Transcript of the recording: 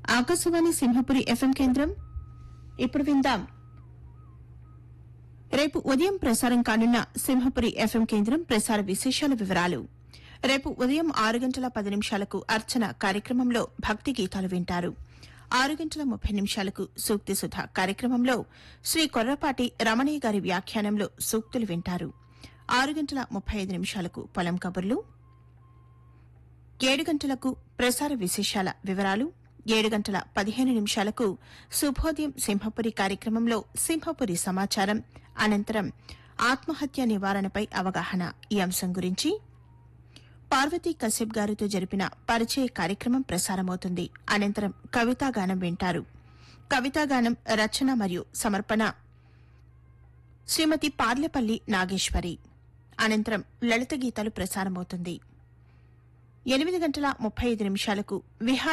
Akashvani Simhapuri FM కేంద్రం ఇప్పుడు విందాం రేపు ఉదయం ప్రసారం కానున్న సింహపురి ఎఫ్ఎం కేంద్రం ప్రసార విశేషాల వివరాలు రేపు ఉదయం ఆరు గంటల పది నిమిషాలకు అర్చన కార్యక్రమంలో భక్తి గీతాలు వింటారు ఆరు గంటల ముప్పై నిమిషాలకు సూక్తి సుధ కార్యక్రమంలో శ్రీ కొర్రపాటి రమణయ్య గారి వ్యాఖ్యానంలో సూక్తులు వింటారు ఆరు గంటల ముప్పై ఐదు నిమిషాలకు పొలం కబుర్లు ఏడు గంటలకు ప్రసార విశేషాల వివరాలు ఏడు గంటల పదిహేను నిమిషాలకు శుభోదయం సింహపురి కార్యక్రమంలో సింహపురి సమాచారం అనంతరం ఆత్మహత్య నివారణపై అవగాహన ఈ అంశం గురించి పార్వతీ కశ్యప్ గారితో జరిపిన పరిచయ కార్యక్రమం ప్రసారమవుతుంది అనంతరం కవితాగానం వింటారు కవితాగానం రచన మరియు సమర్పణ శ్రీమతి పార్లపల్లి నాగేశ్వరి అనంతరం లలిత గీతాలు ప్రసారమవుతుంది ఎనిమిది గంటల ముప్పై ఐదు నిమిషాలకు విహార